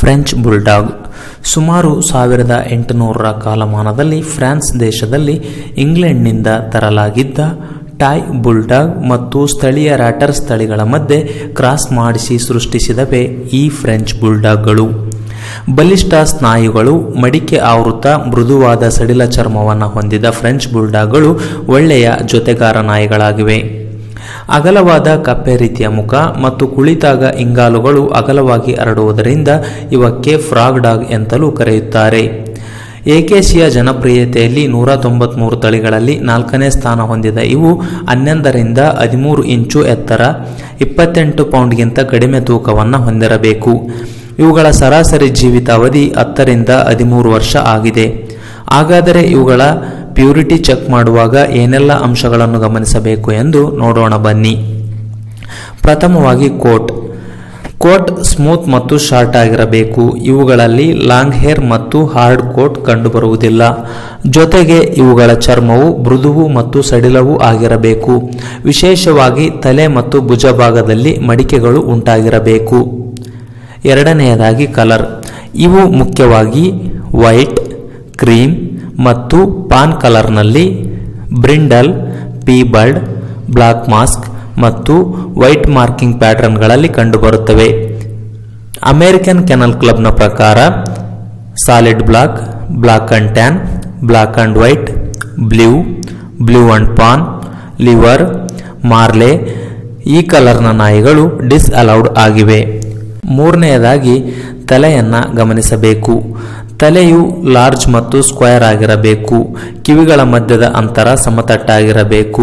French bulldog ಸುಮಾರು ಸಾವಿರದ ಎಂಟುನೂರರ ಕಾಲಮಾನದಲ್ಲಿ France ದೇಶದಲ್ಲಿ ಇಂಗ್ಲೆಂಡ್ನಿಂದ ತರಲಾಗಿದ್ದ ಟಾಯ್ ಬುಲ್ಡಾಗ್ ಮತ್ತು ಸ್ಥಳೀಯ ರ್ಯಾಟರ್ಸ್ ತಳಿಗಳ ಮಧ್ಯೆ ಕ್ರಾಸ್ ಮಾಡಿಸಿ ಸೃಷ್ಟಿಸಿದವೇ ಈ ಫ್ರೆಂಚ್ ಬುಲ್ಡಾಗ್ಗಳು ಬಲಿಷ್ಠ ಸ್ನಾಯುಗಳು ಮಡಿಕೆ ಆವೃತ ಮೃದುವಾದ ಸಡಿಲ ಚರ್ಮವನ್ನು ಹೊಂದಿದ ಫ್ರೆಂಚ್ ಬುಲ್ಡಾಗ್ಗಳು ಒಳ್ಳೆಯ ಜೊತೆಗಾರ ನಾಯಿಗಳಾಗಿವೆ ಅಗಲವಾದ ಕಪ್ಪೆ ರೀತಿಯ ಮುಖ ಮತ್ತು ಕುಳಿತಾಗ ಇಂಗಾಲುಗಳು ಅಗಲವಾಗಿ ಹರಡುವುದರಿಂದ ಇವಕ್ಕೆ ಫ್ರಾಗ್ ಡಾಗ್ ಎಂತಲೂ ಕರೆಯುತ್ತಾರೆ ಏಕೇಶಿಯ ಜನಪ್ರಿಯತೆಯಲ್ಲಿ ನೂರ ತೊಂಬತ್ಮೂರು ತಳಿಗಳಲ್ಲಿ ನಾಲ್ಕನೇ ಸ್ಥಾನ ಹೊಂದಿದ ಇವು ಹನ್ನೊಂದರಿಂದ ಹದಿಮೂರು ಇಂಚು ಎತ್ತರ ಇಪ್ಪತ್ತೆಂಟು ಪೌಂಡ್ಗಿಂತ ಕಡಿಮೆ ತೂಕವನ್ನು ಹೊಂದಿರಬೇಕು ಇವುಗಳ ಸರಾಸರಿ ಜೀವಿತಾವಧಿ ಹತ್ತರಿಂದ ಹದಿಮೂರು ವರ್ಷ ಆಗಿದೆ ಹಾಗಾದರೆ ಇವುಗಳ ಪ್ಯೂರಿಟಿ ಚೆಕ್ ಮಾಡುವಾಗ ಏನೆಲ್ಲ ಅಂಶಗಳನ್ನು ಗಮನಿಸಬೇಕು ಎಂದು ನೋಡೋಣ ಬನ್ನಿ ಪ್ರಥಮವಾಗಿ ಕೋಟ್ ಕೋಟ್ ಸ್ಮೂತ್ ಮತ್ತು ಶಾರ್ಟ್ ಆಗಿರಬೇಕು ಇವುಗಳಲ್ಲಿ ಲಾಂಗ್ ಹೇರ್ ಮತ್ತು ಹಾರ್ಡ್ ಕೋಟ್ ಕಂಡುಬರುವುದಿಲ್ಲ ಜೊತೆಗೆ ಇವುಗಳ ಚರ್ಮವು ಮೃದುವು ಮತ್ತು ಸಡಿಲವೂ ಆಗಿರಬೇಕು ವಿಶೇಷವಾಗಿ ತಲೆ ಮತ್ತು ಭುಜಭಾಗದಲ್ಲಿ ಮಡಿಕೆಗಳು ಉಂಟಾಗಿರಬೇಕು ಎರಡನೆಯದಾಗಿ ಕಲರ್ ಇವು ಮುಖ್ಯವಾಗಿ ವೈಟ್ ಕ್ರೀಮ್ ಮತ್ತು ಪಾನ್ ಕಲರ್ನಲ್ಲಿ ಬ್ರಿಂಡಲ್ ಪೀಬರ್ಡ್ ಬ್ಲಾಕ್ ಮಾಸ್ಕ್ ಮತ್ತು ವೈಟ್ ಮಾರ್ಕಿಂಗ್ ಪ್ಯಾಟರ್ನ್ಗಳಲ್ಲಿ ಕಂಡುಬರುತ್ತವೆ ಅಮೇರಿಕನ್ ಕೆನಲ್ ಕ್ಲಬ್ನ ಪ್ರಕಾರ solid black black and tan black and white blue blue and fawn liver merle ಈ ಕಲರ್ನ ನಾಯಿಗಳು ಡಿಸ್ ಅಲೌಡ್ ಆಗಿವೆ ಮೂರನೆಯದಾಗಿ ತಲೆಯನ್ನು ಗಮನಿಸಬೇಕು ತಲೆಯು ಲಾರ್ಜ್ ಮತ್ತು ಸ್ಕ್ವೇರ್ ಆಗಿರಬೇಕು ಕಿವಿಗಳ ಮಧ್ಯದ ಅಂತರ ಸಮತಟ್ಟಾಗಿರಬೇಕು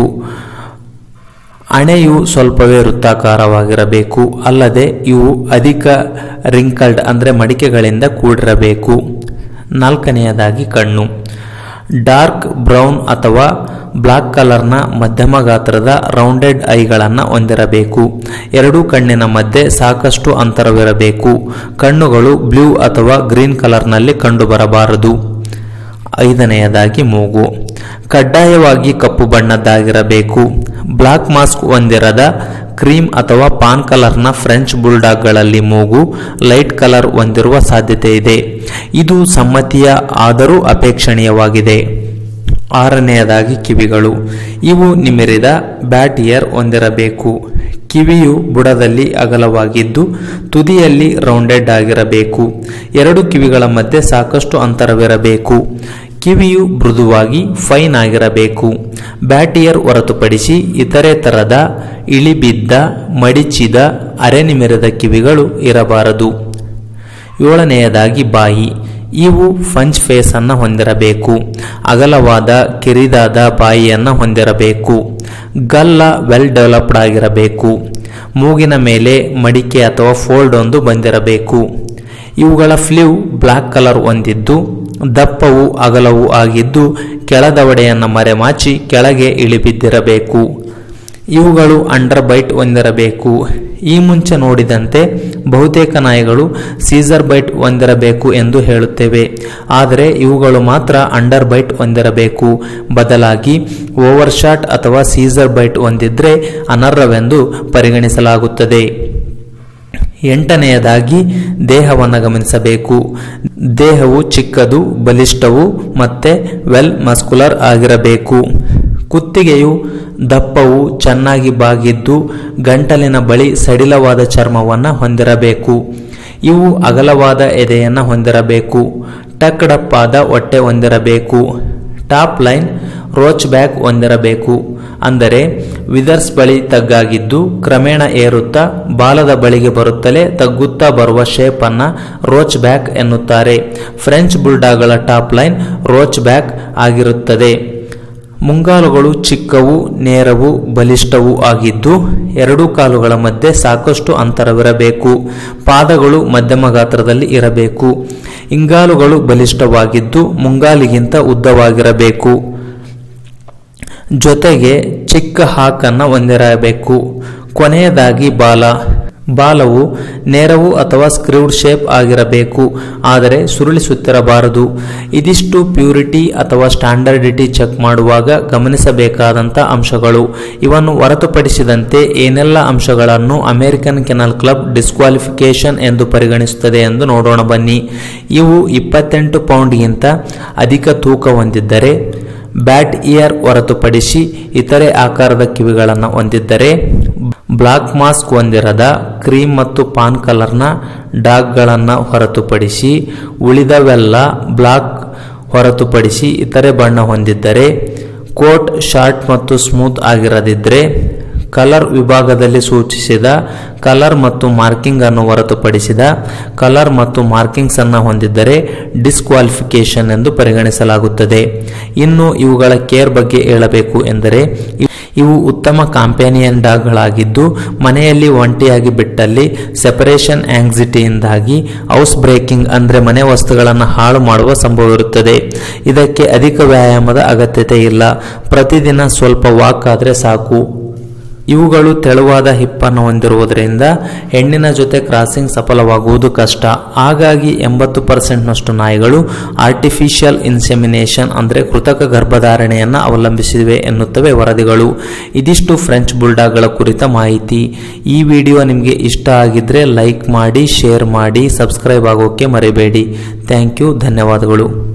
ಹಣೆಯು ಸ್ವಲ್ಪವೇ ವೃತ್ತಾಕಾರವಾಗಿರಬೇಕು ಅಲ್ಲದೆ ಇವು ಅಧಿಕ ರಿಂಕಲ್ಡ್ ಅಂದರೆ ಮಡಿಕೆಗಳಿಂದ ಕೂಡಿರಬೇಕು ನಾಲ್ಕನೆಯದಾಗಿ ಕಣ್ಣು ಡಾರ್ಕ್ ಬ್ರೌನ್ ಅಥವಾ ಬ್ಲಾಕ್ ಕಲರ್ನ ಮಧ್ಯಮ ಗಾತ್ರದ ರೌಂಡೆಡ್ ಐಗಳನ್ನು ಹೊಂದಿರಬೇಕು ಎರಡೂ ಕಣ್ಣಿನ ಮಧ್ಯೆ ಸಾಕಷ್ಟು ಅಂತರವಿರಬೇಕು ಕಣ್ಣುಗಳು ಬ್ಲೂ ಅಥವಾ ಗ್ರೀನ್ ಕಲರ್ನಲ್ಲಿ ಕಂಡುಬರಬಾರದು ಐದನೆಯದಾಗಿ ಮೂಗು ಕಡ್ಡಾಯವಾಗಿ ಕಪ್ಪು ಬಣ್ಣದ್ದಾಗಿರಬೇಕು ಬ್ಲಾಕ್ ಮಾಸ್ಕ್ ಹೊಂದಿರದ ಕ್ರೀಮ್ ಅಥವಾ ಪಾನ್ ಕಲರ್ನ ಫ್ರೆಂಚ್ ಬುಲ್ಡಾಗ್ಗಳಲ್ಲಿ ಮೂಗು ಲೈಟ್ ಕಲರ್ ಹೊಂದಿರುವ ಸಾಧ್ಯತೆ ಇದೆ ಇದು ಸಮ್ಮತಿಯ ಆದರೂ ಅಪೇಕ್ಷಣೀಯವಾಗಿದೆ ಆರನೆಯದಾಗಿ ಕಿವಿಗಳು ಇವು ನಿಮಿರಿದ ಬ್ಯಾಟ್ ಇಯರ್ ಹೊಂದಿರಬೇಕು ಕಿವಿಯು ಬುಡದಲ್ಲಿ ಅಗಲವಾಗಿದ್ದು ತುದಿಯಲ್ಲಿ ರೌಂಡೆಡ್ ಆಗಿರಬೇಕು ಎರಡು ಕಿವಿಗಳ ಮಧ್ಯೆ ಸಾಕಷ್ಟು ಅಂತರವಿರಬೇಕು ಕಿವಿಯು ಮೃದುವಾಗಿ ಫೈನ್ ಆಗಿರಬೇಕು ಬ್ಯಾಟಿಯರ್ ಹೊರತುಪಡಿಸಿ ಇತರೆ ಥರದ ಇಳಿಬಿದ್ದ ಮಡಿಚಿದ ಅರೆನಿಮಿರದ ಕಿವಿಗಳು ಇರಬಾರದು ಏಳನೆಯದಾಗಿ ಬಾಯಿ ಇವು ಫಂಚ್ ಫೇಸ್ ಅನ್ನು ಹೊಂದಿರಬೇಕು ಅಗಲವಾದ ಕಿರಿದಾದ ಬಾಯಿಯನ್ನು ಹೊಂದಿರಬೇಕು ಗಲ್ಲ ವೆಲ್ ಡೆವಲಪ್ಡ್ ಆಗಿರಬೇಕು ಮೂಗಿನ ಮೇಲೆ ಮಡಿಕೆ ಅಥವಾ ಫೋಲ್ಡ್ ಒಂದು ಬಂದಿರಬೇಕು ಇವುಗಳ ಫ್ಲೂ ಬ್ಲ್ಯಾಕ್ ಕಲರ್ ಹೊಂದಿದ್ದು ದಪ್ಪವು ಅಗಲವೂ ಆಗಿದ್ದು ಕೆಳದವಡೆಯನ್ನು ಮರೆಮಾಚಿ ಕೆಳಗೆ ಇಳಿಬಿದ್ದಿರಬೇಕು ಇವುಗಳು ಅಂಡರ್ ಬೈಟ್ ಹೊಂದಿರಬೇಕು ಈ ಮುಂಚೆ ನೋಡಿದಂತೆ ಬಹುತೇಕ ನಾಯಿಗಳು ಸೀಸರ್ ಬೈಟ್ ಹೊಂದಿರಬೇಕು ಎಂದು ಹೇಳುತ್ತೇವೆ ಆದರೆ ಇವುಗಳು ಮಾತ್ರ ಅಂಡರ್ ಬೈಟ್ ಹೊಂದಿರಬೇಕು ಬದಲಾಗಿ ಓವರ್ ಶಾಟ್ ಅಥವಾ ಸೀಸರ್ ಬೈಟ್ ಹೊಂದಿದ್ರೆ ಅನರ್ಹವೆಂದು ಪರಿಗಣಿಸಲಾಗುತ್ತದೆ ಎಂಟನೆಯದಾಗಿ ದೇಹವನ್ನು ಗಮನಿಸಬೇಕು ದೇಹವು ಚಿಕ್ಕದು ಬಲಿಷ್ಠವು ಮತ್ತೆ ವೆಲ್ ಮಸ್ಕುಲರ್ ಆಗಿರಬೇಕು ಕುತ್ತಿಗೆಯು ದಪ್ಪವು ಚೆನ್ನಾಗಿ ಬಾಗಿದ್ದು ಗಂಟಲಿನ ಬಳಿ ಸಡಿಲವಾದ ಚರ್ಮವನ್ನು ಹೊಂದಿರಬೇಕು ಇವು ಅಗಲವಾದ ಎದೆಯನ್ನು ಹೊಂದಿರಬೇಕು ಟಕ್ಡಪ್ಪಾದ ಹೊಟ್ಟೆ ಹೊಂದಿರಬೇಕು ಟಾಪ್ ಲೈನ್ ರೋಚ್ ಬ್ಯಾಕ್ ಹೊಂದಿರಬೇಕು ಅಂದರೆ ವಿದರ್ಸ್ ಬಳಿ ತಗ್ಗಾಗಿದ್ದು ಕ್ರಮೇಣ ಏರುತ್ತಾ ಬಾಲದ ಬಳಿಗೆ ಬರುತ್ತಲೇ ತಗ್ಗುತ್ತಾ ಬರುವ ಶೇಪ್ ಅನ್ನ ರೋಚ್ ಬ್ಯಾಕ್ ಎನ್ನುತ್ತಾರೆ ಫ್ರೆಂಚ್ ಬುಲ್ಡಾಗ್ಗಳ ಟಾಪ್ ಲೈನ್ ರೋಚ್ ಬ್ಯಾಕ್ ಆಗಿರುತ್ತದೆ ಮುಂಗಾಲುಗಳು ಚಿಕ್ಕವು ನೇರವು ಬಲಿಷ್ಠವೂ ಆಗಿದ್ದು ಎರಡೂ ಕಾಲುಗಳ ಮಧ್ಯೆ ಸಾಕಷ್ಟು ಅಂತರವಿರಬೇಕು ಪಾದಗಳು ಮಧ್ಯಮ ಗಾತ್ರದಲ್ಲಿ ಇರಬೇಕು ಇಂಗಾಲುಗಳು ಬಲಿಷ್ಠವಾಗಿದ್ದು ಮುಂಗಾಲಿಗಿಂತ ಉದ್ದವಾಗಿರಬೇಕು ಜೊತೆಗೆ ಚಿಕ್ಕ ಹಾಕನ್ನು ಹೊಂದಿರಬೇಕು ಕೊನೆಯದಾಗಿ ಬಾಲ ಬಾಲವು ನೇರವು ಅಥವಾ ಸ್ಕ್ರೀವ್ಡ್ ಶೇಪ್ ಆಗಿರಬೇಕು ಆದರೆ ಸುರುಳಿಸುತ್ತಿರಬಾರದು ಇದಿಷ್ಟು ಪ್ಯೂರಿಟಿ ಅಥವಾ ಸ್ಟ್ಯಾಂಡರ್ಡಿಟಿ ಚೆಕ್ ಮಾಡುವಾಗ ಗಮನಿಸಬೇಕಾದಂಥ ಅಂಶಗಳು ಇವನ್ನು ಹೊರತುಪಡಿಸಿದಂತೆ ಏನೆಲ್ಲ ಅಂಶಗಳನ್ನು ಅಮೆರಿಕನ್ ಕೆನಲ್ ಕ್ಲಬ್ ಡಿಸ್ಕ್ವಾಲಿಫಿಕೇಶನ್ ಎಂದು ಪರಿಗಣಿಸುತ್ತದೆ ಎಂದು ನೋಡೋಣ ಬನ್ನಿ ಇವು ಇಪ್ಪತ್ತೆಂಟು ಪೌಂಡ್ಗಿಂತ ಅಧಿಕ ತೂಕ ಹೊಂದಿದ್ದರೆ ಬ್ಯಾಟ್ ಇಯರ್ ಹೊರತುಪಡಿಸಿ ಇತರೆ ಆಕಾರದ ಕಿವಿಗಳನ್ನು ಹೊಂದಿದ್ದರೆ ಬ್ಲಾಕ್ ಮಾಸ್ಕ್ ಹೊಂದಿರದ ಕ್ರೀಮ್ ಮತ್ತು ಪಾನ್ ಕಲರ್ನ ಡಾಗ್ಗಳನ್ನು ಹೊರತುಪಡಿಸಿ ಉಳಿದವೆಲ್ಲ ಬ್ಲಾಕ್ ಹೊರತುಪಡಿಸಿ ಇತರೆ ಬಣ್ಣ ಹೊಂದಿದ್ದರೆ ಕೋಟ್ ಶಾರ್ಟ್ ಮತ್ತು ಸ್ಮೂತ್ ಆಗಿರದಿದ್ದರೆ ಕಲರ್ ವಿಭಾಗದಲ್ಲಿ ಸೂಚಿಸಿದ ಕಲರ್ ಮತ್ತು ಮಾರ್ಕಿಂಗ್ ಅನ್ನು ಹೊರತುಪಡಿಸಿದ ಕಲರ್ ಮತ್ತು ಮಾರ್ಕಿಂಗ್ಸ್ ಅನ್ನು ಹೊಂದಿದ್ದರೆ ಡಿಸ್ಕ್ವಾಲಿಫಿಕೇಶನ್ ಎಂದು ಪರಿಗಣಿಸಲಾಗುತ್ತದೆ ಇನ್ನು ಇವುಗಳ ಕೇರ್ ಬಗ್ಗೆ ಹೇಳಬೇಕು ಎಂದರೆ ಇವು ಉತ್ತಮ ಕಾಂಪೇನಿಯನ್ ಡಾಗ್ಗಳಾಗಿದ್ದು ಮನೆಯಲ್ಲಿ ಒಂಟಿಯಾಗಿ ಬಿಟ್ಟಲ್ಲಿ ಸೆಪರೇಷನ್ ಆಂಗ್ಸಿಟಿಯಿಂದಾಗಿ ಹೌಸ್ ಬ್ರೇಕಿಂಗ್ ಅಂದರೆ ಮನೆ ವಸ್ತುಗಳನ್ನು ಹಾಳು ಮಾಡುವ ಸಂಭವವಿರುತ್ತದೆ ಇದಕ್ಕೆ ಅಧಿಕ ವ್ಯಾಯಾಮದ ಅಗತ್ಯತೆ ಇಲ್ಲ ಪ್ರತಿದಿನ ಸ್ವಲ್ಪ ವಾಕ್ ಆದರೆ ಸಾಕು ಇವುಗಳು ತೆಳುವಾದ ಹಿಪ್ಪನ್ನು ಹೊಂದಿರುವುದರಿಂದ ಹೆಣ್ಣಿನ ಜೊತೆ ಕ್ರಾಸಿಂಗ್ ಸಫಲವಾಗುವುದು ಕಷ್ಟ ಹಾಗಾಗಿ ಎಂಬತ್ತು ಪರ್ಸೆಂಟ್ನಷ್ಟು ನಾಯಿಗಳು ಆರ್ಟಿಫಿಷಿಯಲ್ ಇನ್ಸೆಮಿನೇಷನ್ ಅಂದರೆ ಕೃತಕ ಗರ್ಭಧಾರಣೆಯನ್ನು ಅವಲಂಬಿಸಿವೆ ಎನ್ನುತ್ತವೆ ವರದಿಗಳು ಇದಿಷ್ಟು ಫ್ರೆಂಚ್ ಬುಲ್ಡಾಗ್ಗಳ ಕುರಿತ ಮಾಹಿತಿ ಈ ವಿಡಿಯೋ ನಿಮಗೆ ಇಷ್ಟ ಆಗಿದ್ರೆ ಲೈಕ್ ಮಾಡಿ ಶೇರ್ ಮಾಡಿ ಸಬ್ಸ್ಕ್ರೈಬ್ ಆಗೋಕ್ಕೆ ಮರಿಬೇಡಿ ಥ್ಯಾಂಕ್ ಯು ಧನ್ಯವಾದಗಳು